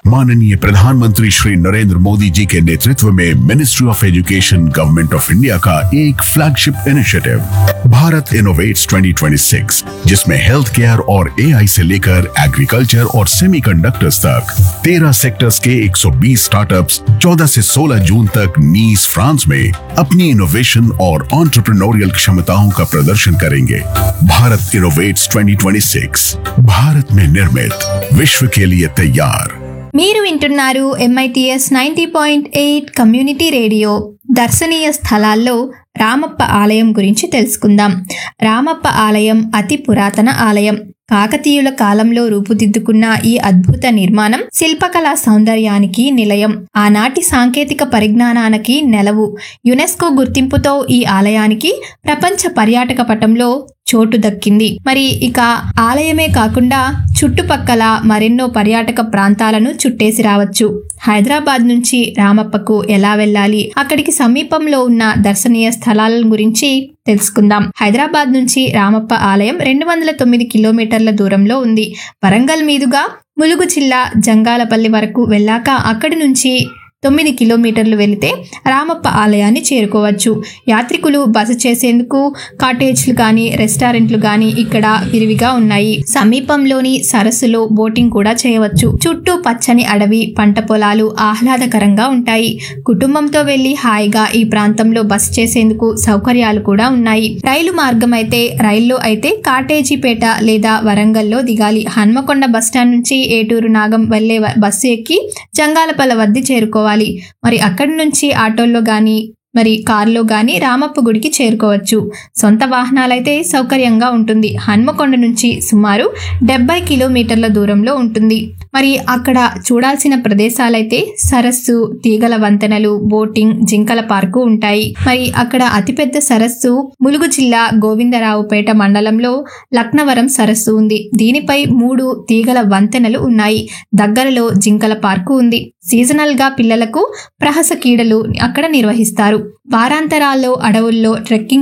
माननीय प्रधानमंत्री श्री नरेंद्र मोदी जी के नेतृत्व में ministry of education government of India का एक फ्लैगशिप इनिशिएटिव भारत इनोवेट्स 2026 जिसमें हेल्थ केयर और एआई से लेकर एग्रीकल्चर और सेमीकंडक्टर्स तक 13 सेक्टर्स के 120 स्टार्टअप्स 14 से 16 जून तक नीस फ्रांस में अपनी इनोवेशन और ऑन्टरप्रनोरियल क्षमताओं का प्रदर्शन करेंगे भारत इनोवेट्स 2026 भारत में निर्मित विश्व के लिए तैयार మీరు వింటున్నారు MITS ninety point eight community radio దర్శనీయ స్థలాల్లో రామప్ప ఆలయం గురించి తెలుసుకుందాం రామప్ప ఆలయం అతి పురాతన ఆలయం కాకతీయుల కాలంలో రూపుదిద్దుకున్న ఈ అద్భుత నిర్మాణం శిల్పకళా సౌందర్యానికి నిలయం ఆనాటి సాంకేతిక పరిజ్ఞానానికి నెలవు యునెస్కో గుర్తింపుతో ఈ ఆలయానికి ప్రపంచ పర్యాటక పటంలో చోటు దక్కింది మరి ఇక ఆలయమే కాకుండా చుట్టుపక్కల మరెన్నో పర్యాటక ప్రాంతాలను చుట్టేసి రావచ్చు హైదరాబాద్ నుంచి రామప్పకు ఎలా వెళ్ళాలి అక్కడికి సమీపంలో ఉన్న దర్శనీయ స్థలాల గురించి తెలుసుకుందాం హైదరాబాద్ నుంచి రామప్ప ఆలయం రెండు వందల తొమ్మిది కిలోమీటర్ల దూరంలో ఉంది వరంగల్ మీదుగా ములుగు జిల్లా జంగాలపల్లి వరకు వెళ్ళాక అక్కడి నుంచి తొమ్మిది కిలోమీటర్లు వెళితే రామప్ప ఆలయాన్ని చేరుకోవచ్చు యాత్రికులు బస చేసేందుకు కాటేజ్లు కానీ రెస్టారెంట్లు కానీ ఇక్కడ విరివిగా ఉన్నాయి సమీపంలోని సరస్సులో బోటింగ్ కూడా చేయవచ్చు చుట్టూ పచ్చని అడవి పంట పొలాలు ఆహ్లాదకరంగా ఉంటాయి కుటుంబంతో వెళ్లి హాయిగా ఈ ప్రాంతంలో బస చేసేందుకు సౌకర్యాలు కూడా ఉన్నాయి రైలు మార్గం అయితే రైల్లో అయితే కాటేజీపేట లేదా వరంగల్లో దిగాలి హన్మకొండ బస్టాండ్ నుంచి ఏటూరు నాగం వెళ్లే వ- బస్సు ఎక్కి జంగాలపల్ల వద్ద చేరుకోవాలి మరి అక్కడి నుంచి ఆటోల్లో కానీ మరి కారులో కానీ రామప్ప గుడికి చేరుకోవచ్చు సొంత వాహనాలైతే సౌకర్యంగా ఉంటుంది హన్మకొండ నుంచి సుమారు డెబ్బై కిలోమీటర్ల దూరంలో ఉంటుంది మరి అక్కడ చూడాల్సిన ప్రదేశాలైతే సరస్సు తీగల వంతెనలు బోటింగ్ జింకల పార్కు ఉంటాయి మరి అక్కడ అతిపెద్ద సరస్సు ములుగు జిల్లా గోవిందరావుపేట మండలంలో లక్నవరం సరస్సు ఉంది దీనిపై మూడు తీగల వంతెనలు ఉన్నాయి దగ్గరలో జింకల పార్కు ఉంది సీజనల్ గా పిల్లలకు ప్రహస క్రీడలు అక్కడ నిర్వహిస్తారు వారాంతరాల్లో అడవుల్లో ట్రెక్కింగ్